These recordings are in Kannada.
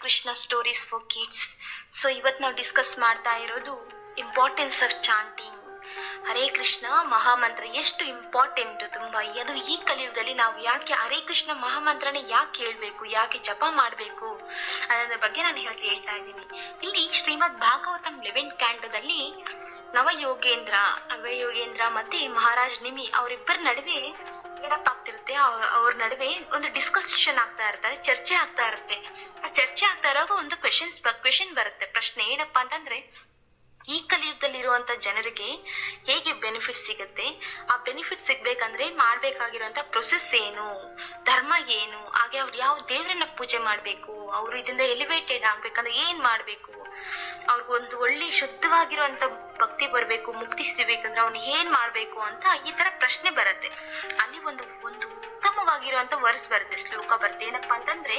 Krishna stories for kids so ಇವತ್ತು ನಾವು ಡಿಸ್ಕಸ್ ಮಾಡ್ತಾ ಇರೋದು importance of chanting Hare Krishna ಮಹಾಮಂತ್ರ ಎಷ್ಟು ಇಂಪಾರ್ಟೆಂಟ್ ತುಂಬಾ ಅದು ಈ ಕಲಿಯುಗದಲ್ಲಿ ನಾವು ಯಾಕೆ ಹರೇ ಕೃಷ್ಣ ಮಹಾಮಂತ್ರನ ಯಾಕೆ ಹೇಳ್ಬೇಕು ಯಾಕೆ ಜಪ ಮಾಡಬೇಕು ಅನ್ನೋದ್ರ ಬಗ್ಗೆ ನಾನು ಹೇಳ್ತಾ ಹೇಳ್ತಾ ಇದ್ದೀನಿ ಇಲ್ಲಿ ಶ್ರೀಮದ್ ಭಾಗವತಂ ಲೆವೆನ್ ಕ್ಯಾಂಡೋದಲ್ಲಿ ನವಯೋಗೇಂದ್ರ ನವಯೋಗೇಂದ್ರ ಮತ್ತೆ ಮಹಾರಾಜ್ ನಿಮಿ ಅವರಿಬ್ಬರ ನಡುವೆ ಏನಪ್ಪಾಗ್ತಿರುತ್ತೆ ಅವ್ರ ನಡುವೆ ಒಂದು ಡಿಸ್ಕಷನ್ ಆಗ್ತಾ ಇರ್ತಾರೆ ಚರ್ಚೆ ಆಗ್ತಾ ಇರುತ್ತೆ ಆ ಚರ್ಚೆ ಆಗ್ತಾ ಇರುವಾಗ ಒಂದು ಕ್ವೆಶನ್ಸ್ ಕ್ವೆಶನ್ ಬರುತ್ತೆ ಪ್ರಶ್ನೆ ಏನಪ್ಪಾ ಅಂತಂದ್ರೆ ಈ ಕಲಿಯುಗದಲ್ಲಿರುವಂತ ಜನರಿಗೆ ಹೇಗೆ ಬೆನಿಫಿಟ್ ಸಿಗುತ್ತೆ ಆ ಬೆನಿಫಿಟ್ ಸಿಗ್ಬೇಕಂದ್ರೆ ಮಾಡ್ಬೇಕಾಗಿರುವಂತ ಪ್ರೊಸೆಸ್ ಏನು ಧರ್ಮ ಏನು ಹಾಗೆ ಅವ್ರು ಯಾವ ದೇವರನ್ನ ಪೂಜೆ ಮಾಡ್ಬೇಕು ಅವ್ರು ಇದರಿಂದ ಎಲಿವೇಟೆಡ್ ಆಗ್ಬೇಕಂದ್ರೆ ಏನ್ ಮಾಡ್ಬೇಕು ಅವ್ರಿಗೊಂದು ಒಳ್ಳೆ ಶುದ್ಧವಾಗಿರುವಂತ ಭಕ್ತಿ ಬರ್ಬೇಕು ಮುಕ್ತಿ ಸಿಗ್ಬೇಕಂದ್ರೆ ಅವ್ನು ಏನ್ ಮಾಡ್ಬೇಕು ಅಂತ ಈ ತರ ಪ್ರಶ್ನೆ ಬರುತ್ತೆ ಅಲ್ಲಿ ಒಂದು ಒಂದು ಉತ್ತಮವಾಗಿರುವಂತ ವರ್ಸ್ ಬರುತ್ತೆ ಶ್ಲೋಕ ಬರುತ್ತೆ ಏನಪ್ಪಾ ಅಂತಂದ್ರೆ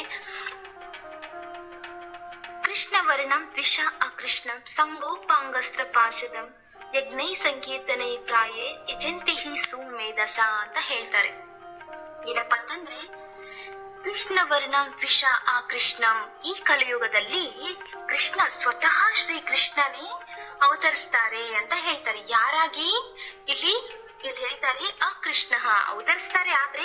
ಕೃಷ್ಣವರ್ಣಂ ದ್ವಿಷ ಅಕೃಷ್ಣಂ ಸಂಗೋಪಾಂಗಸ್ತ್ರ ಪಾರ್ಷದಂ ಯಜ್ಞೈ ಸಂಕೀರ್ತನೆ ಪ್ರಾಯೇ ಯಜಂತಿ ಹಿ ಸುಮೇಧಸ ಅಂತ ಹೇಳ್ತಾರೆ ಏನಪ್ಪಾ ಅಂತಂದ್ರೆ ಕೃಷ್ಣವರ್ಣಂ ದ್ವಿಷ ಅಕೃಷ್ಣಂ ಈ ಕಲಿಯುಗದಲ್ಲಿ ಕೃಷ್ಣ ಸ್ವತಃ ಶ್ರೀ ಕೃಷ್ಣನೇ ಅವತರಿಸ್ತಾರೆ ಅಂತ ಹೇಳ್ತಾರೆ ಯಾರಾಗಿ ಇಲ್ಲಿ ಇಲ್ಲಿ ಹೇಳ್ತಾರೆ ಅಕೃಷ್ಣ ಅವತರಿಸ್ತಾರೆ ಆದ್ರೆ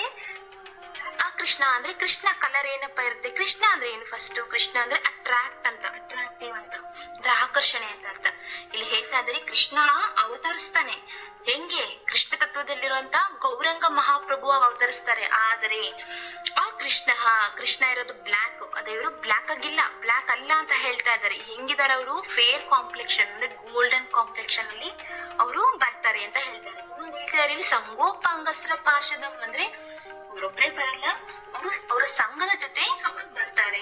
ಆ ಕೃಷ್ಣ ಅಂದ್ರೆ ಕೃಷ್ಣ ಕಲರ್ ಏನಪ್ಪಾ ಇರುತ್ತೆ ಕೃಷ್ಣ ಅಂದ್ರೆ ಏನು ಫಸ್ಟ್ ಕೃಷ್ಣ ಅಂದ್ರೆ ಅಟ್ರಾಕ್ಟ್ ಅಂತ ಅಟ್ರಾಕ್ಟಿವ್ ಅಂತ ಅಂದ್ರೆ ಆಕರ್ಷಣೆ ಅಂತ ಅರ್ಥ ಇಲ್ಲಿ ಹೇಳ್ತಾ ಇದ್ರೆ ಕೃಷ್ಣ ಅವತರಿಸ್ತಾನೆ ಹೆಂಗೆ ಕೃಷ್ಣ ತತ್ವದಲ್ಲಿರುವಂತ ಗೌರಂಗ ಮಹಾಪ್ರಭು ಅವತರಿಸ್ತಾರೆ ಆದರೆ ಆ ಕೃಷ್ಣ ಕೃಷ್ಣ ಇರೋದು ಬ್ಲ್ಯಾಕ್ ಅದೇ ಇವರು ಬ್ಲ್ಯಾಕ್ ಆಗಿಲ್ಲ ಬ್ಲ್ಯಾಕ್ ಅಲ್ಲ ಅಂತ ಹೇಳ್ತಾ ಇದ್ದಾರೆ ಹೆಂಗಿದಾರೆ ಅವರು ಫೇರ್ ಕಾಂಪ್ಲೆಕ್ಷನ್ ಅಂದ್ರೆ ಗೋಲ್ಡನ್ ಕಾಂಪ್ಲೆಕ್ಷನ್ ಅಲ್ಲಿ ಅವರು ಬರ್ತಾರೆ ಅಂತ ಹೇಳ್ತಾರೆ ಇನ್ನೊಂದು ಹೇಳ್ತಾರೆ ಇಲ್ಲಿ ಸಂಗೋಪಾಂಗಸ್ತ್ರ ಪಾರ್ಷದಂ ಅಂದ್ರೆ ಅವರೊಬ್ಬರೇ ಬರಲ್ಲ ಅವರು ಅವರ ಸಂಘದ ಜೊತೆ ಅವರು ಬರ್ತಾರೆ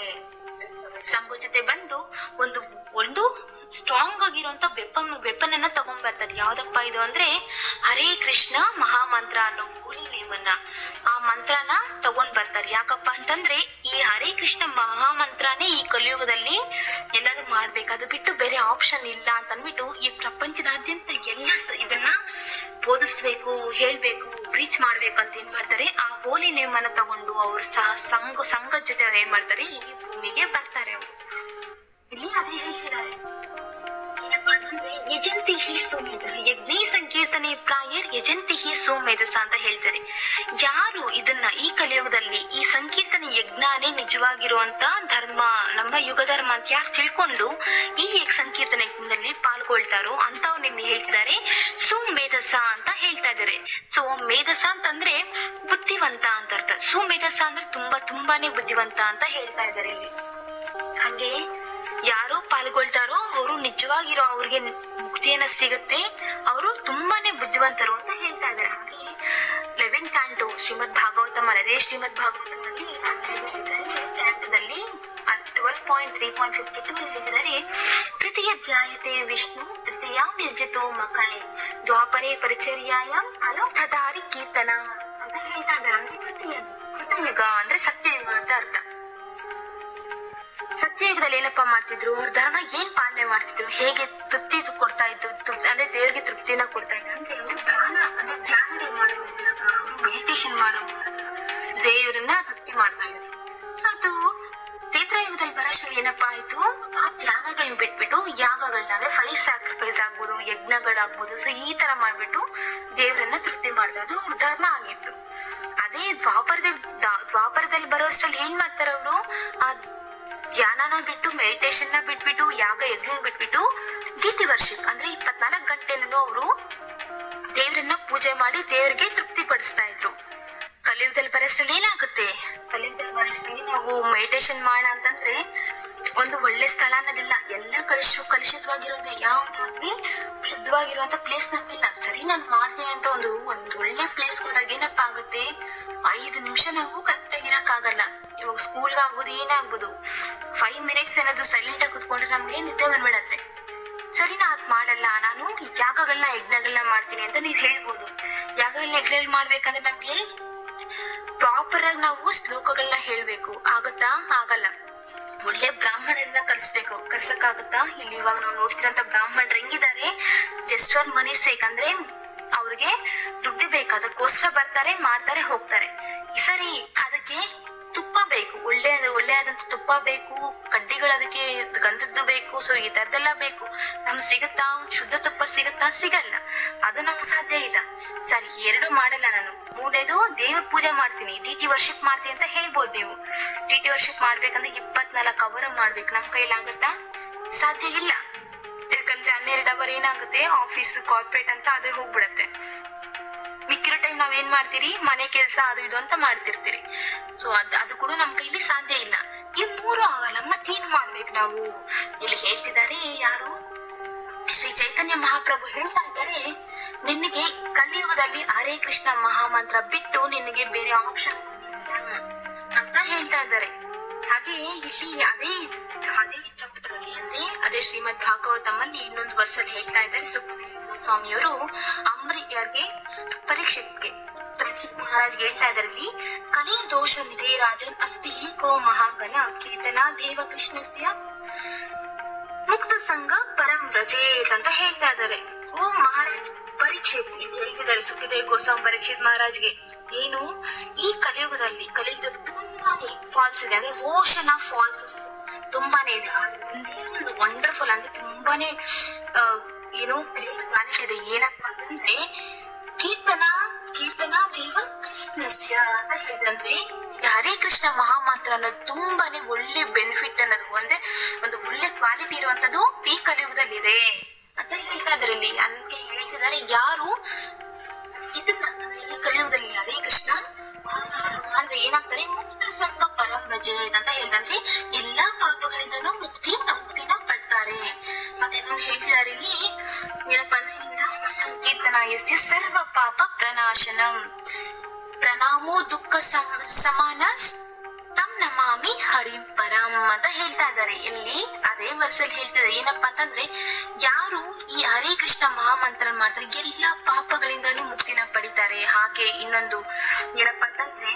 ಸಂಘ ಜೊತೆ ಬಂದು ಒಂದು ಒಂದು ಸ್ಟ್ರಾಂಗ್ ಆಗಿರುವಂತ ವೆಪನ್ ವೆಪನ್ ಅನ್ನ ತಗೊಂಡ್ ಬರ್ತಾರೆ ಯಾವ್ದಪ್ಪ ಇದು ಅಂದ್ರೆ ಹರೇ ಕೃಷ್ಣ ಮಹಾಮಂತ್ರ ಅನ್ನೋ ಫುಲ್ ನೇಮನ್ನ ಆ ಮಂತ್ರನ ತಗೊಂಡ್ ಬರ್ತಾರೆ ಯಾಕಪ್ಪ ಅಂತಂದ್ರೆ ಈ ಹರೇ ಕೃಷ್ಣ ಮಹಾಮಂತ್ರನೇ ಈ ಕಲಿಯುಗದಲ್ಲಿ ಎಲ್ಲರೂ ಮಾಡ್ಬೇಕು ಅದು ಬಿಟ್ಟು ಬೇರೆ ಆಪ್ಷನ್ ಇಲ್ಲ ಅಂತ ಅಂದ್ಬಿಟ್ಟು ಈ ಪ್ರಪಂಚದಾದ್ಯಂತ ಎಲ್ಲ ಸ- ಇದನ್ನ ಬೋಧಿಸ್ಬೇಕು ಹೇಳ್ಬೇಕು ರೀಚ್ ಮಾಡ್ಬೇಕು ಅಂತ ಏನ್ ಮಾಡ್ತಾರೆ ಆ ಹೋಲಿ ನೇಮ್ ಅನ್ನ ತಗೊಂಡು ಅವ್ರ ಸಹ ಸಂಘ ಸಂಘದ ಜೊತೆ ಅವ್ರು ಏನ್ ಮಾಡ್ತಾರೆ ಈ ಭೂಮಿಗೆ ಬರ್ತಾರೆ ಅವರು ಇಲ್ಲಿ ಅದೇ ಹೇಳ್ತಿದ್ದಾರೆ ಏನಪ್ಪಾ ಅಂತಂದ್ರೆ ಯಜಂತಿ ಹಿ ಸೋಮೇಧಸ ಯಜ್ಞಿ ಸಂಕೀರ್ತನೆ ಪ್ರಾಯರ್ ಯಜಂತಿ ಹಿ ಸೋಮೇಧಸ ಅಂತ ಹೇಳ್ತಾರೆ ಯಾರು ಇದನ್ನ ಈ ಕಲಿಯುಗದಲ್ಲಿ ಈ ಸಂಕೀರ್ತನೆ ಯಜ್ಞಾನೇ ನಿಜವಾಗಿರುವಂತ ಧರ್ಮ ನಮ್ಮ ಯುಗ ಧರ್ಮ ಅಂತ ಯಾರು ತಿಳ್ಕೊಂಡು ಈ ಯಕ್- ಸಂಕೀರ್ತನೆ ಯಜ್ಞದಲ್ಲಿ ಪಾಲ್ಗೊಳ್ತಾರೋ ಅಂತವ್ರನ್ನ ಹೇಳ್ತಿದ್ದಾರೆ ಸುಮೇಧಸ ಅಂತ ಹೇಳ್ತಾ ಇದ್ದಾರೆ ಸೊ ಮೇಧಸ ಅಂತಂದ್ರೆ ಬುದ್ಧಿವಂತ ಅಂತ ಅರ್ಥ ಸುಮೇಧಸ ಅಂದ್ರೆ ತುಂಬಾ ತುಂಬಾನೇ ಬುದ್ಧಿವಂತ ಅಂತ ಹೇಳ್ತಾ ಇದ್ದಾರೆ ಇಲ್ಲಿ ಹಾಗೆ ಯಾರು ಪಾಲ್ಗೊಳ್ತಾರೋ ಅವರು ನಿಜವಾಗಿರೋ ಅವ್ರಿಗೆ ಮುಕ್ತಿಯನ್ನ ಸಿಗುತ್ತೆ ಅವರು ತುಂಬಾನೇ ಬುದ್ಧಿವಂತರು ಅಂತ ಹೇಳ್ತಾ ಇದ್ದಾರೆ ಹಾಗೆ ಲೆವೆನ್ ಕ್ಯಾಂಟು ಶ್ರೀಮದ್ ಭಾಗವತಂ ಅದೇ ಶ್ರೀಮದ್ ಭಾಗವತಮಲ್ಲಿ ಕ್ಯಾಂಟದಲ್ಲಿ twelve point three point fifty two ಹೇಳಿದ್ದಾರೆ ತೃತೀಯ ಧ್ಯಾಯತೆ ವಿಷ್ಣು ತೃತೀಯಾಂ ನಿರ್ಜಿತೋ ಮಕಳೆ ದ್ವಾಪರೇ ಪರಿಚರ್ಯಾಯಾಮ್ ಕಲೋ ತದಾರಿ ಕೀರ್ತನ ಅಂತ ಹೇಳ್ತಾ ಇದ್ದಾರೆ ಅಂದ್ರೆ ತೃತೀಯ ಕೃತಯುಗ ಅಂದ್ರೆ ಸತ್ಯಯುಗ ಅಂತ ಅರ್ಥ ಸತ್ಯಯುಗದಲ್ಲಿ ಏನಪ್ಪಾ ಮಾಡ್ತಿದ್ರು ಅವ್ರ ಧರ್ಮ ಏನ್ ಪಾಲನೆ ಮಾಡ್ತಿದ್ರು ಹೇಗೆ ತೃಪ್ತಿ ಕೊಡ್ತಾ ಇತ್ತು ತೃಪ್ತಿ ಅಂದ್ರೆ ದೇವ್ರಿಗೆ ತೃಪ್ತಿನ ಕೊಡ್ತಾ ಇದ್ರು ಅಂದ್ರೆ ಅವರು ಧ್ಯಾನ ಅಂದ್ರೆ ಧ್ಯಾನಗಳು ಮಾಡೋ ಮೂಲಕ ಮೆಡಿಟೇಷನ್ ಮಾಡೋ ಮೂಲಕ ದೇವರನ್ನ ತೃಪ್ತಿ ಮಾಡ್ತಾ ಇದ್ರು ಸೊ ಅದು ತೀರ್ಥಯುಗದಲ್ಲಿ ಬರೋಷ್ಟ್ರಲ್ಲಿ ಏನಪ್ಪಾ ಆಯ್ತು ಆ ಧ್ಯಾನಗಳನ್ನ ಬಿಟ್ಬಿಟ್ಟು ಯಾಗಗಳನ್ನ ಅಂದ್ರೆ ಫೈವ್ ಸ್ಯಾಕ್ರಿಫೈಸ್ ಆಗ್ಬೋದು ಯಜ್ಞಗಳಾಗ್ಬೋದು ಸೊ ಈ ತರ ಮಾಡ್ಬಿಟ್ಟು ದೇವರನ್ನ ತೃಪ್ತಿ ಮಾಡ್ತಾ ಇದ್ದು ಅವ್ರ ಧರ್ಮ ಆಗಿತ್ತು ಅದೇ ದ್ವಾಪರದಲ್ಲಿ ದ್ವಾಪರದಲ್ಲಿ ಬರೋಷ್ಟ್ರಲ್ಲಿ ಏನ್ ಮಾಡ್ತಾರೆ ಅವರು ಆ ಧ್ಯಾನನ ಬಿಟ್ಟು ಮೆಡಿಟೇಷನ್ ನ ಬಿಟ್ಬಿಟ್ಟು ಯಾಗ ಯಜ್ಞ ಬಿಟ್ಬಿಟ್ಟು ಗೀತಿ ವರ್ಷಿಪ್ ಅಂದ್ರೆ ಇಪ್ಪತ್ನಾಲ್ಕು ಗಂಟೆನೂ ಅವರು ದೇವರನ್ನ ಪೂಜೆ ಮಾಡಿ ದೇವರಿಗೆ ತೃಪ್ತಿ ಪಡಿಸ್ತಾ ಇದ್ರು ಕಲಿಯುಗದಲ್ಲಿ ಬರೋಷ್ಟ್ರಲ್ಲಿ ಏನಾಗುತ್ತೆ ಕಲಿಯುಗದಲ್ಲಿ ಬರೋಷ್ಟ್ರಲ್ಲಿ ನಾವು ಮೆಡಿಟೇಷನ್ ಮಾಡೋಣ ಅಂತಂದ್ರೆ ಒಂದು ಒಳ್ಳೆ ಸ್ಥಳ ಅನ್ನೋದಿಲ್ಲ ಎಲ್ಲ ಕಲುಷ ಕಲುಷಿತವಾಗಿರೋದು ಯಾವ್ದಾಗ್ಲಿ ಶುದ್ಧವಾಗಿರುವಂತ ಪ್ಲೇಸ್ ನಮ್ಗಿಲ್ಲ ಸರಿ ನಾನು ಮಾಡ್ತೀನಿ ಅಂತ ಒಂದು ಒಂದು ಒಳ್ಳೆ ಪ್ಲೇಸ್ ಕೊಡಾಗ ಏನಪ್ಪ ಆಗುತ್ತೆ ಐದು ನಿಮಿಷ ನಾವು ಕರೆಕ್ಟ್ ಆಗಿ ಇರಕ್ಕಾಗಲ್ಲ ಇವಾಗ ಸ್ಕೂಲ್ಗೆ ಆಗ್ಬೋದು ಏನೇ ಆಗ್ಬೋದು ಫೈವ್ ಮಿನಿಟ್ಸ್ ಏನಾದ್ರು ಸೈಲೆಂಟ್ ಆಗಿ ಕುತ್ಕೊಂಡ್ರೆ ನಮ್ಗೆ ನಿದ್ದೆ ಬಂದ್ಬಿಡತ್ತೆ ಸರಿ ನಾ ಅದ್ ಮಾಡಲ್ಲ ನಾನು ಯಾಗಗಳನ್ನ ಯಜ್ಞಗಳನ್ನ ಮಾಡ್ತೀನಿ ಅಂತ ನೀವ್ ಹೇಳ್ಬೋದು ಯಾಗಗಳನ್ನ ಯಜ್ಞಗಳು ಮಾಡ್ಬೇಕಂದ್ರೆ ನಮ್ಗೆ ಪ್ರಾಪರ್ ಆಗಿ ನಾವು ಶ್ಲೋಕಗಳನ್ನ ಹೇಳ್ಬೇಕು ಆಗತ್ತಾ ಆಗಲ್ಲ ಒಳ್ಳೆ ಬ್ರಾಹ್ಮಣರನ್ನ ಕರ್ಸ್ಬೇಕು ಕರ್ಸಕ್ಕಾಗತ್ತಾ ಇಲ್ಲಿ ಇವಾಗ ನಾವು ನೋಡ್ತಿರೋಂತ ಬ್ರಾಹ್ಮಣರು ಹೆಂಗಿದ್ದಾರೆ ಜಸ್ಟ್ ಫಾರ್ ಮನಿ ಸೇಕ್ ಅಂದ್ರೆ ಅವ್ರಿಗೆ ದುಡ್ಡು ಬೇಕು ಅದಕ್ಕೋಸ್ಕರ ಬರ್ತಾರೆ ಮಾಡ್ತಾರೆ ಹೋಗ್ತಾರೆ ಸರಿ ಅದಕ್ಕೆ ತುಪ್ಪ ಬೇಕು ಒಳ್ಳೆ ಒಳ್ಳೆಯಾದಂತ ತುಪ್ಪ ಬೇಕು ಕಡ್ಡಿಗಳು ಅದಕ್ಕೆ ಗಂಧದ್ದು ಬೇಕು ಸೊ ಈ ತರದೆಲ್ಲ ಬೇಕು ನಮ್ಗೆ ಸಿಗುತ್ತಾ ಶುದ್ಧ ತುಪ್ಪ ಸಿಗುತ್ತಾ ಸಿಗಲ್ಲ ಅದು ನಮ್ಗೆ ಸಾಧ್ಯ ಇಲ್ಲ ಸರಿ ಎರಡು ಮಾಡಲ್ಲ ನಾನು ಮೂರನೇದು ದೇವ್ರ ಪೂಜೆ ಮಾಡ್ತೀನಿ ಡಿ ಟಿ ವರ್ಷಿಪ್ ಮಾಡ್ತೀನಿ ಅಂತ ಹೇಳ್ಬೋದು ನೀವು ಡಿ ಟಿ ವರ್ಷಿಪ್ ಮಾಡ್ಬೇಕಂದ್ರೆ ಇಪ್ಪತ್ನಾಲ್ಕು ಅವರ್ ಮಾಡ್ಬೇಕು ನಮ್ ಕೈಲಾಗುತ್ತಾ ಸಾಧ್ಯ ಇಲ್ಲ ಯಾಕಂದ್ರೆ ಹನ್ನೆರಡು ಅವರ್ ಏನಾಗುತ್ತೆ ಆಫೀಸ್ ಕಾರ್ಪೊರೇಟ್ ಅಂತ ಅದೇ ಹೋಗ್ಬಿಡತ್ತೆ ಮಿಕ್ಕಿರೋ ಟೈಮ್ ನಾವ್ ಏನ್ ಮಾಡ್ತೀರಿ ಮನೆ ಕೆಲಸ ಅದು ಇದು ಅಂತ ಮಾಡ್ತಿರ್ತೀರಿ ಸೊ ಅದ್ ಅದು ಕೂಡ ನಮ್ ಕೈಲಿ ಸಾಧ್ಯ ಇಲ್ಲ ಈ ಮೂರು ಆಗಲ್ಲ ಮತ್ತೇನ್ ಮಾಡ್ಬೇಕು ನಾವು ಇಲ್ಲಿ ಹೇಳ್ತಿದ್ದಾರೆ ಯಾರು ಶ್ರೀ ಚೈತನ್ಯ ಮಹಾಪ್ರಭು ಹೇಳ್ತಾ ಇದ್ದಾರೆ ನಿನಗೆ ಕಲಿಯುಗದಲ್ಲಿ ಹರೇ ಕೃಷ್ಣ ಮಹಾಮಂತ್ರ ಬಿಟ್ಟು ನಿನಗೆ ಬೇರೆ ಆಪ್ಷನ್ ಅಂತ ಹೇಳ್ತಾ ಇದ್ದಾರೆ ಹಾಗೆ ಇಲ್ಲಿ ಅದೇ ಅದೇ ಚರಿತ್ರೆಯಲ್ಲಿ ಅಂದ್ರೆ ಅದೇ ಶ್ರೀಮದ್ ಭಾಗವತಮಲ್ಲಿ ಇನ್ನೊಂದು ವರ್ಷದಲ್ಲಿ ಹೇಳ್ತಾ ಇದ್ದಾರೆ ಸುಖದೇವ ಸ್ವಾಮಿಯವರು ಅಂಬರೀಯರ್ಗೆ ಪರೀಕ್ಷೆಗೆ ಪರೀಕ್ಷಿತ್ ಮಹಾರಾಜ್ಗೆ ಹೇಳ್ತಾ ಇದ್ದಾರೆ ಇಲ್ಲಿ ಕಲಿ ದೋಷವಿದೆ ರಾಜನ್ ಅಸ್ತಿ ಕೋ ಮಹಾಗಣ ಕೀರ್ತನ ದೇವ ಕೃಷ್ಣಸ್ಯ ಮುಕ್ತ ಸಂಘ ಪರಂ ವ್ರಜೇತ್ ಅಂತ ಹೇಳ್ತಾ ಇದ್ದಾರೆ ಓ ಮಹಾರಾಜ್ ಪರೀಕ್ಷಿತ್ ಇಲ್ಲಿ ಹೇಳ್ತಿದ್ದಾರೆ ಸುಖದೇವ್ ಗೋಸ್ವಾಮಿ ಪರೀಕ್ಷಿತ್ ಮಹಾರಾಜ್ಗೆ ಏನು ಈ ಕಲಿಯುಗದಲ್ಲಿ ಕಲಿಯುಗದಲ್ಲಿ ತುಂಬಾನೇ ಫಾಲ್ಸ್ ಇದೆ ಅಂದ್ರೆ ಓಷನ್ ಆಫ್ ಫಾಲ್ಸಸ್ ತುಂಬಾನೇ ಇದೆ ಆದ್ರೆ ಒಂದೇ ಒಂದು ವಂಡರ್ಫುಲ್ ಅಂದ್ರೆ ತುಂಬಾನೇ ಆ, ಏನು ಗ್ರೇಟ್ ಕ್ವಾಲಿಟಿ ಇದೆ ಏನಪ್ಪಾ ಅಂತಂದ್ರೆ ಕೀರ್ತನ ಕೀರ್ತನ ದೇವ ಕೃಷ್ಣಸ್ಯ ಅಂತ ಹೇಳಿದ್ರಂದ್ರೆ ಈ ಹರೇ ಕೃಷ್ಣ ಮಹಾಮಂತ್ರ ಅನ್ನೋದು ತುಂಬಾನೇ ಒಳ್ಳೆ ಬೆನಿಫಿಟ್ ಅನ್ನೋದು ಒಂದೇ ಒಂದು ಒಳ್ಳೆ ಕ್ವಾಲಿಟಿ ಇರುವಂತದ್ದು ಈ ಕಲಿಯುಗದಲ್ಲಿ ಇದೆ ಅಂತ ಹೇಳ್ತಾ ಇದ್ದಾರೆ ಇಲ್ಲಿ ಅದಕ್ಕೆ ಹೇಳ್ತಿದ್ದಾರೆ ಯಾರು ಇದನ್ನ ಈ ಕಲಿಯುಗದಲ್ಲಿ ಹರೇ ಕೃಷ್ಣ ಅಂದ್ರೆ ಏನಾಗ್ತಾರೆ ಮುಕ್ತ ಸಂಘ ಪರಮಜೇತ್ ಅಂತ ಹೇಳ್ತಾರೆ ಎಲ್ಲಾ ಪಾಪಗಳಿಂದನೂ ಮುಕ್ತಿ ಮುಕ್ತಿನ ಪಡ್ತಾರೆ ಮತ್ತೆ ಇನ್ನೊಂದು ಹೇಳ್ತಿದ್ದಾರೆ ಇಲ್ಲಿ ಏನಪ್ಪಾ ಅಂದ್ರೆ ಈ ನಾಮ ಸಂಕೀರ್ತನ ಯಸ್ಯ ಸರ್ವ ಪಾಪ ಪ್ರನಾಶನಂ ಪ್ರಣಾಮೋ ದುಃಖ ಸಮ- ಸಮಾನ ತಮ್ ನಮಾಮಿ ಹರಿಂ ಪರಂ ಅಂತ ಹೇಳ್ತಾ ಇದ್ದಾರೆ ಇಲ್ಲಿ ಅದೇ ವರ್ಸಲ್ಲಿ ಹೇಳ್ತಿದ್ದಾರೆ ಏನಪ್ಪಾ ಅಂತಂದ್ರೆ ಯಾರು ಈ ಹರೇ ಕೃಷ್ಣ ಮಹಾಮಂತ್ರ ಮಾಡ್ತಾರೆ ಎಲ್ಲಾ ಪಾಪಗಳಿಂದನೂ ಮುಕ್ತಿನ ಪಡಿತಾರೆ ಹಾಗೆ ಇನ್ನೊಂದು ಏನಪ್ಪಾ ಅಂತಂದ್ರೆ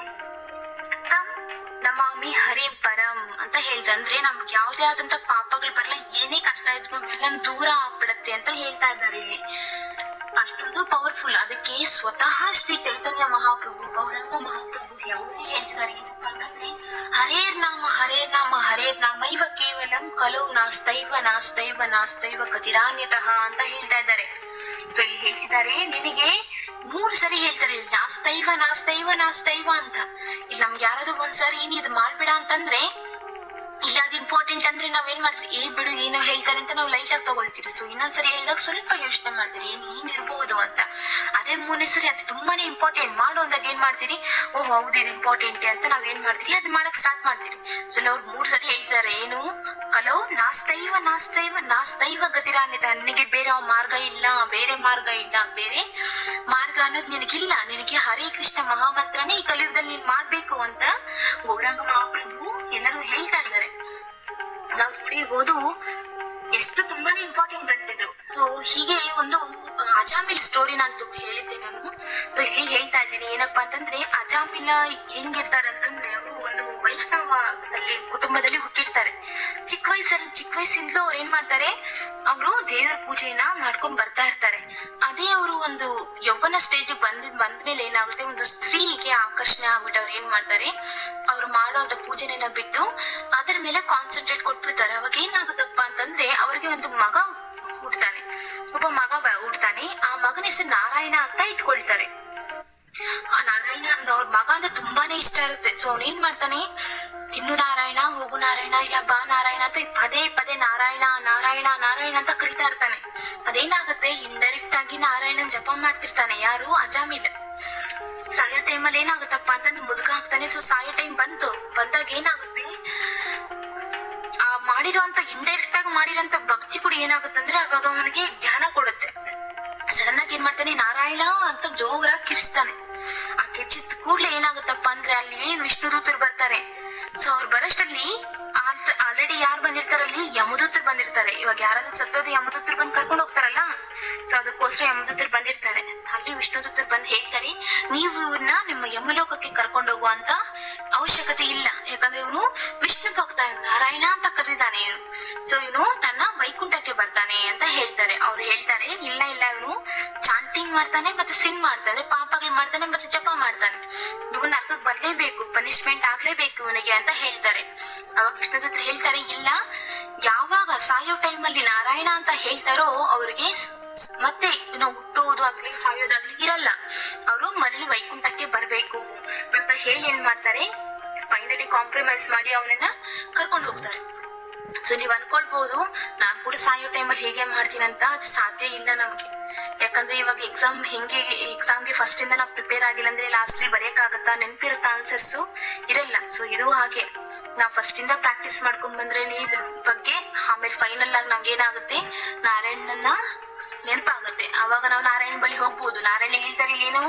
ತಮ್ ನಮಾಮಿ ಹರಿಂ ಪರಂ ಅಂತ ಹೇಳ್ತಾರೆ ಅಂದ್ರೆ ನಮ್ಗೆ ಯಾವ್ದೇ ಆದಂತ ಪಾಪಗಳು ಬರಲ್ಲ ಏನೇ ಕಷ್ಟ ಇದ್ರು ಎಲ್ಲ ದೂರ ಆಗ್ಬಿಡತ್ತೆ ಅಂತ ಹೇಳ್ತಾ ಇದ್ದಾರೆ ಇಲ್ಲಿ ಅಷ್ಟೊಂದು ಪವರ್ಫುಲ್ ಅದಕ್ಕೆ ಸ್ವತಃ ಶ್ರೀ ಚೈತನ್ಯ ಮಹಾಪ್ರಭು ಗೌರಂಗ ಮಹಾಪ್ರಭು ಅವರು ಹೇಳ್ತಿದ್ದಾರೆ ಏನಪ್ಪಾ ಅಂತಂದ್ರೆ ಹರೇರ್ ನಾಮ ಹರೇರ್ ನಾಮ ಹರೇರ್ ನಾಮ ಇವ ಕೇವಲಂ ಕಲೋ ನಾಸ್ತೈವ ನಾಸ್ತೈವ ನಾಸ್ತೈವ ಕತಿರಾನ್ಯತಃ ಅಂತ ಹೇಳ್ತಾ ಇದ್ದಾರೆ ಸೊ ಇಲ್ಲಿ ಹೇಳ್ತಿದ್ದಾರೆ ನಿನಗೆ ಮೂರ್ ಸರಿ ಹೇಳ್ತಾರೆ ಇಲ್ಲಿ ನಾಸ್ತೈವ ನಾಸ್ತೈವ ನಾಸ್ತೈವ ಅಂತ ಇಲ್ಲಿ ನಮ್ಗೆ ಯಾರಾದ್ರೂ ಒಂದ್ಸರಿ ಏನ್ ಇದು ಮಾಡ್ಬೇಡ ಅಂತಂದ್ರೆ ಇಲ್ಲ ಅದು ಇಂಪಾರ್ಟೆಂಟ್ ಅಂದ್ರೆ ನಾವೇನ್ ಮಾಡ್ತೀವಿ ಏ ಬಿಡು ಏನೋ ಹೇಳ್ತಾರೆ ಅಂತ ನಾವು ಲೈಟ್ ಆಗಿ ತಗೊಳ್ತೀವಿ ಸೊ ಇನ್ನೊಂದ್ಸರಿ ಹೇಳಿದಾಗ ಸ್ವಲ್ಪ ಯೋಚನೆ ಮಾಡ್ತೀರಿ ಏನ್ ಏನ್ ಇರ್ಬೋದು ಅಂತ ಅದೇ ಮೂರನೇ ಸರಿ ಅದು ತುಂಬಾನೇ ಇಂಪಾರ್ಟೆಂಟ್ ಮಾಡು ಅಂದಾಗ ಏನ್ ಮಾಡ್ತೀರಿ ಓ ಹೌದು ಇದು ಇಂಪಾರ್ಟೆಂಟ್ ಅಂತ ನಾವ್ ಏನ್ ಮಾಡ್ತೀರಿ ಅದ್ ಮಾಡಕ್ ಸ್ಟಾರ್ಟ್ ಮಾಡ್ತೀರಿ ಸೊ ಅವ್ರು ಮೂರ್ ಸರಿ ಹೇಳ್ತಾರೆ ಏನು ಕಲೋ ನಾಸ್ತೈವ ನಾಸ್ತೈವ ನಾಸ್ತೈವ ಗತಿರಾನ್ಯತ ನಿನಗೆ ಬೇರೆ ಆ ಮಾರ್ಗ ಇಲ್ಲ ಬೇರೆ ಮಾರ್ಗ ಇಲ್ಲ ಬೇರೆ ಮಾರ್ಗ ಅನ್ನೋದು ನಿನಗಿಲ್ಲ ನಿನಗೆ ಹರೇ ಕೃಷ್ಣ ಮಹಾಮಂತ್ರನೇ ಈ ಕಲಿಯುಗದಲ್ಲಿ ನೀನ್ ಮಾಡ್ಬೇಕು ಅಂತ ಗೌರಂಗ ಮಹಾಪ್ರಭು ಎಲ್ಲರೂ ಹೇಳ್ತಾ ಇದ್ದಾರೆ ನಾವು ನೋಡಿರ್ಬೋದು ಎಷ್ಟು ತುಂಬಾನೇ ಇಂಪಾರ್ಟೆಂಟ್ ಅಂತಿದ್ದು ಸೊ ಹೀಗೆ ಒಂದು ಆ, ಅಜಾಮಿಲ್ ಸ್ಟೋರಿ ನಾನು ಹೇಳಿದ್ದೆ ನಾನು ಸೊ ಇಲ್ಲಿ ಹೇಳ್ತಾ ಇದ್ದೀನಿ ಏನಪ್ಪಾ ಅಂತಂದ್ರೆ ಅಜಾಮಿಲ ಹೆಂಗಿರ್ತಾರೆ ಅಂತಂದ್ರೆ ಅವರು ಒಂದು ವೈಷ್ಣವದಲ್ಲಿ ಕುಟುಂಬದಲ್ಲಿ ಹುಟ್ಟಿರ್ತಾರೆ ಚಿಕ್ಕ ವಯಸ್ಸಲ್ಲಿ ಚಿಕ್ಕ ವಯಸ್ಸಿಂದಲೂ ಅವ್ರು ಏನ್ ಮಾಡ್ತಾರೆ ಅವರು ದೇವರ ಪೂಜೆನ ಮಾಡ್ಕೊಂಡ್ ಬರ್ತಾ ಇರ್ತಾರೆ ಅದೇ ಅವರು ಒಂದು ಯೌವನ ಸ್ಟೇಜ್ ಬಂದ್ ಬಂದ್ಮೇಲೆ ಏನಾಗುತ್ತೆ ಒಂದು ಸ್ತ್ರೀಗೆ ಆಕರ್ಷಣೆ ಆಗ್ಬಿಟ್ಟು ಅವ್ರು ಏನ್ ಮಾಡ್ತಾರೆ ಅವ್ರು ಮಾಡುವಂತ ಪೂಜೆನೆಲ್ಲ ಬಿಟ್ಟು ಅದ್ರ ಮೇಲೆ ಕಾನ್ಸಂಟ್ರೇಟ್ ಕೊಟ್ಬಿಡ್ತಾರೆ ಅವಾಗ ಏನಾಗುತ್ತಪ್ಪ ಅಂತಂದ್ರೆ ಅವ್ರಿಗೆ ಒಂದು ಮಗ ಹುಡ್ತಾನೆ ಒಬ್ಬ ಮಗ ಬ- ಹುಡ್ತಾನೆ ಆ ಮಗನ ಹೆಸರು ನಾರಾಯಣ ಅಂತ ಇಟ್ಕೊಳ್ತಾರೆ ಆ ನಾರಾಯಣ ಅಂದ ಅವ್ರ ಮಗ ಅಂದ್ರೆ ತುಂಬಾನೇ ಇಷ್ಟ ಇರುತ್ತೆ ಸೊ ಅವ್ನ ಏನ್ ಮಾಡ್ತಾನೆ ತಿನ್ನು ನಾರಾಯಣ ಹೋಗು ನಾರಾಯಣ ಇಲ್ಲ ಬಾ ನಾರಾಯಣ ಅಂತ ಪದೇ ಪದೇ ನಾರಾಯಣ ನಾರಾಯಣ ನಾರಾಯಣ ಅಂತ ಕರಿತಾ ಇರ್ತಾನೆ ಅದೇನಾಗುತ್ತೆ ಇಂಡೈರೆಕ್ಟ್ ಆಗಿ ನಾರಾಯಣನ್ ಜಪ ಮಾಡ್ತಿರ್ತಾನೆ ಯಾರು ಅಜಾಮಿಲ್ ಸಾಯೋ ಟೈಮಲ್ಲಿ ಏನಾಗುತ್ತಪ್ಪ ಅಂತಂದ್ರೆ ಮುದುಕ ಆಗ್ತಾನೆ ಸೊ ಸಾಯೋ ಟೈಮ್ ಬಂತು ಬಂದಾಗ ಏನಾಗುತ್ತೆ ಆ ಮಾಡಿರುವಂತ ಇಂಡೈರೆಕ್ಟ್ ಆಗಿ ಮಾಡಿರೋಂತ ಭಕ್ತಿ ಕೂಡ ಏನಾಗುತ್ತಂದ್ರೆ ಅವಾಗ ಅವನಿಗೆ ಧ್ಯಾನ ಕೊಡುತ್ತೆ ಸಡನ್ ಆಗಿ ಏನ್ ಮಾಡ್ತಾನೆ ನಾರಾಯಣ ಅಂತ ಜೋರಾಗಿ ಕಿರ್ಸ್ತಾನೆ ಆ ಕಿರ್ಚಿದ ಕೂಡ್ಲೆ ಏನಾಗುತ್ತಪ್ಪ ಅಂದ್ರೆ ಅಲ್ಲಿ ವಿಷ್ಣು ದೂತರು ಬರ್ತಾರೆ ಸೊ ಅವ್ರು ಬರೋಷ್ಟಲ್ಲಿ ಆಲ್ರೆಡಿ ಯಾರು ಬಂದಿರ್ತಾರಲ್ಲಿ ಯಮದೂತರು ಬಂದಿರ್ತಾರೆ ಇವಾಗ ಯಾರಾದ್ರೂ ಸತ್ತೋದು ಯಮದೂತರು ಬಂದು ಕರ್ಕೊಂಡು ಹೋಗ್ತಾರಲ್ಲ ಸೊ ಅದಕ್ಕೋಸ್ಕರ ಯಮದೂತರು ಬಂದಿರ್ತಾರೆ ಅಲ್ಲಿ ವಿಷ್ಣು ದೂತರು ಬಂದು ಹೇಳ್ತಾರೆ ನೀವು ಇವ್ರನ್ನ ನಿಮ್ಮ ಯಮಲೋಕಕ್ಕೆ ಕರ್ಕೊಂಡು ಹೋಗುವಂತ ಅವಶ್ಯಕತೆ ಇಲ್ಲ ಯಾಕಂದ್ರೆ ಇವನು ವಿಷ್ಣು ಭಕ್ತ ನಾರಾಯಣ ಅಂತ ಕರೀತಾನೆ ಇವನು ಸೊ ಇವನು ನನ್ನ ವೈಕುಂಠಕ್ಕೆ ಬರ್ತಾನೆ ಅಂತ ಹೇಳ್ತಾರೆ ಅವ್ರು ಹೇಳ್ತಾರೆ ಇಲ್ಲ ಇಲ್ಲ ಇವನು ಚಾಂಟಿಂಗ್ ಮಾಡ್ತಾನೆ ಮತ್ತೆ ಸಿನ್ ಮಾಡ್ತಾನೆ ಪಾಪಗಳು ಮಾಡ್ತಾನೆ ಮತ್ತೆ ಜಪ ಮಾಡ್ತಾನೆ ಇವನ್ ನರ್ಕಕ್ಕೆ ಬರ್ಲೇಬೇಕು ಪನಿಷ್ಮೆಂಟ್ ಆಗ್ಲೇಬೇಕು ಇವನಿಗೆ ಅಂತ ಹೇಳ್ತಾರೆ ಅವಾಗ ಕೃಷ್ಣದತ್ರ ಹೇಳ್ತಾರೆ ಇಲ್ಲ ಯಾವಾಗ ಸಾಯೋ ಟೈಮಲ್ಲಿ ನಾರಾಯಣ ಅಂತ ಹೇಳ್ತಾರೋ ಅವ್ರಿಗೆ ಸ್- ಸ್- ಮತ್ತೆ ನಾವು ಹುಟ್ಟೋದು ಆಗ್ಲಿ ಸಾಯೋದಾಗ್ಲಿ ಇರಲ್ಲ ಅವರು ಮರಳಿ ವೈಕುಂಠಕ್ಕೆ ಬರ್ಬೇಕು ಅಂತ ಹೇಳಿ ಏನ್ ಮಾಡ್ತಾರೆ ಫೈನಲಿ ಕಾಂಪ್ರಮೈಸ್ ಮಾಡಿ ಅವನನ್ನ ಕರ್ಕೊಂಡು ಹೋಗ್ತಾರೆ ಸೊ ನೀವ್ ಅನ್ಕೊಳ್ಬಹುದು ನಾನ್ ಕೂಡ ಸಾಯೋ ಟೈಮಲ್ಲಿ ಹೀಗೆ ಮಾಡ್ತೀನಂತ ಅದು ಸಾಧ್ಯ ಇಲ್ಲ ನಮ್ಗೆ ಯಾಕಂದ್ರೆ ಇವಾಗ ಎಕ್ಸಾಮ್ ಹೆಂಗೆ ಎಕ್ಸಾಮ್ಗೆ ಫಸ್ಟ್ ಇಂದ ನಾವು ಪ್ರಿಪೇರ್ ಆಗಿಲ್ಲ ಅಂದ್ರೆ ಲಾಸ್ಟ್ ಬರೆಯಕ್ಕಾಗತ್ತಾ ನೆನ್ಪಿರುತ್ತಾ ಆನ್ಸರ್ಸ್ ಇರಲ್ಲ ಸೊ ಇದು ಹಾಗೆ ನಾವ್ ಫಸ್ಟ್ ಇಂದ ಪ್ರಾಕ್ಟೀಸ್ ಮಾಡ್ಕೊಂಡ್ ಬಂದ್ರೆ ಇದ್ರ ಬಗ್ಗೆ ಆಮೇಲೆ ಫೈನಲ್ ಆಗಿ ನಮ್ಗೆ ಏನಾಗುತ್ತೆ ನಾರಾಯಣನ ನೆನಪಾಗುತ್ತೆ ಅವಾಗ ನಾವು ನಾರಾಯಣ ಬಳಿ ಹೋಗ್ಬೋದು ನಾರಾಯಣ ಹೇಳ್ತಾರೆ ಏನು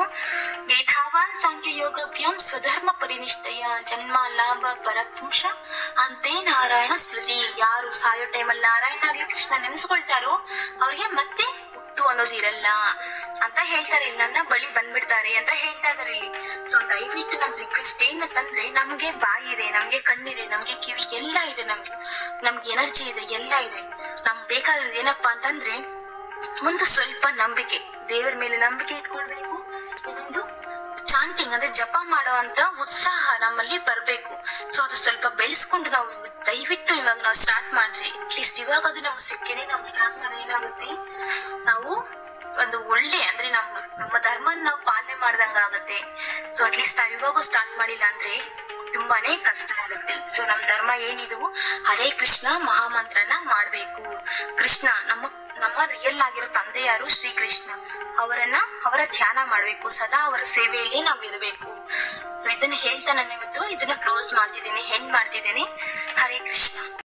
ಏಥಾವಾನ್ ಸಾಂಖ್ಯ ಯೋಗಭ್ಯಂ ಸ್ವಧರ್ಮ ಪರಿನಿಷ್ಠೆಯ ಜನ್ಮ ಲಾಭ ಪರಪುಂಶ ಅಂತೆ ನಾರಾಯಣ ಸ್ಮೃತಿ ಯಾರು ಸಾಯೋ ಟೈಮಲ್ಲಿ ನಾರಾಯಣ ಆಗ್ಲಿ ಕೃಷ್ಣ ನೆನೆಸ್ಕೊಳ್ತಾರೋ ಅವ್ರಿಗೆ ಮತ್ತೆ ಹುಟ್ಟು ಅನ್ನೋದು ಇರಲ್ಲ ಅಂತ ಹೇಳ್ತಾರೆ ಇಲ್ಲಿ ನನ್ನ ಬಳಿ ಬಂದ್ಬಿಡ್ತಾರೆ ಅಂತ ಹೇಳ್ತಾ ಇದಾರೆ ಇಲ್ಲಿ ಸೊ ದಯವಿಟ್ಟು ನಮ್ ರಿಕ್ವೆಸ್ಟ್ ಏನಂತಂದ್ರೆ ನಮ್ಗೆ ಬಾಯಿ ಇದೆ ನಮ್ಗೆ ಕಣ್ಣಿದೆ ನಮ್ಗೆ ಕಿವಿ ಎಲ್ಲ ಇದೆ ನಮ್ಗೆ ನಮ್ಗೆ ಎನರ್ಜಿ ಇದೆ ಎಲ್ಲ ಇದೆ ನಮ್ಗೆ ಬೇಕಾಗಿರೋದು ಏನಪ್ಪಾ ಅಂತಂದ್ರೆ ಒಂದು ಸ್ವಲ್ಪ ನಂಬಿಕೆ ದೇವರ ಮೇಲೆ ನಂಬಿಕೆ ಇಟ್ಕೊಳ್ಬೇಕು ಇನ್ನೊಂದು ಚಾಂಟಿಂಗ್ ಅಂದ್ರೆ ಜಪ ಮಾಡುವಂತ ಉತ್ಸಾಹ ನಮ್ಮಲ್ಲಿ ಬರ್ಬೇಕು ಸೊ ಅದು ಸ್ವಲ್ಪ ಬೆಳೆಸ್ಕೊಂಡು ನಾವು ದಯವಿಟ್ಟು ಇವಾಗ ನಾವು ಸ್ಟಾರ್ಟ್ ಮಾಡ್ರಿ ಅಟ್ಲೀಸ್ಟ್ ಇವಾಗ ಅದು ನಮ್ಗೆ ಸಿಕ್ಕಿದೆ ನಾವು ಸ್ಟಾರ್ಟ್ ಮಾಡಿದ್ರೆ ಏನಾಗುತ್ತೆ ನಾವು ಒಂದು ಒಳ್ಳೆ ಅಂದ್ರೆ ನಮ್ಮ ನಮ್ಮ ಧರ್ಮನ ನಾವು ಪಾಲನೆ ಮಾಡ್ದಂಗ ಆಗುತ್ತೆ ಸೊ ಅಟ್ಲೀಸ್ಟ್ ನಾವ್ ಇವಾಗೂ ಸ್ಟಾರ್ಟ್ ಮಾಡಿಲ್ಲ ಅಂದ್ರೆ ತುಂಬಾನೇ ಕಷ್ಟ ಆಗುತ್ತೆ ಸೊ ನಮ್ ಧರ್ಮ ಏನಿದು ಹರೇ ಕೃಷ್ಣ ಮಹಾಮಂತ್ರನ ಮಾಡ್ಬೇಕು ಕೃಷ್ಣ ನಮ್ಮ ನಮ್ಮ ರಿಯಲ್ ಆಗಿರೋ ತಂದೆ ಯಾರು ಶ್ರೀಕೃಷ್ಣ ಅವರನ್ನ ಅವರ ಧ್ಯಾನ ಮಾಡ್ಬೇಕು ಸದಾ ಅವರ ಸೇವೆಯಲ್ಲಿ ನಾವ್ ಇರ್ಬೇಕು ಸೊ ಇದನ್ನ ಹೇಳ್ತಾ ನಾನು ಇವತ್ತು ಇದನ್ನ ಕ್ಲೋಸ್ ಮಾಡ್ತಿದ್ದೀನಿ ಹೆಂಡ್ ಮಾಡ್ತಿದ್ದೀನಿ ಹರೇ ಕೃಷ್ಣ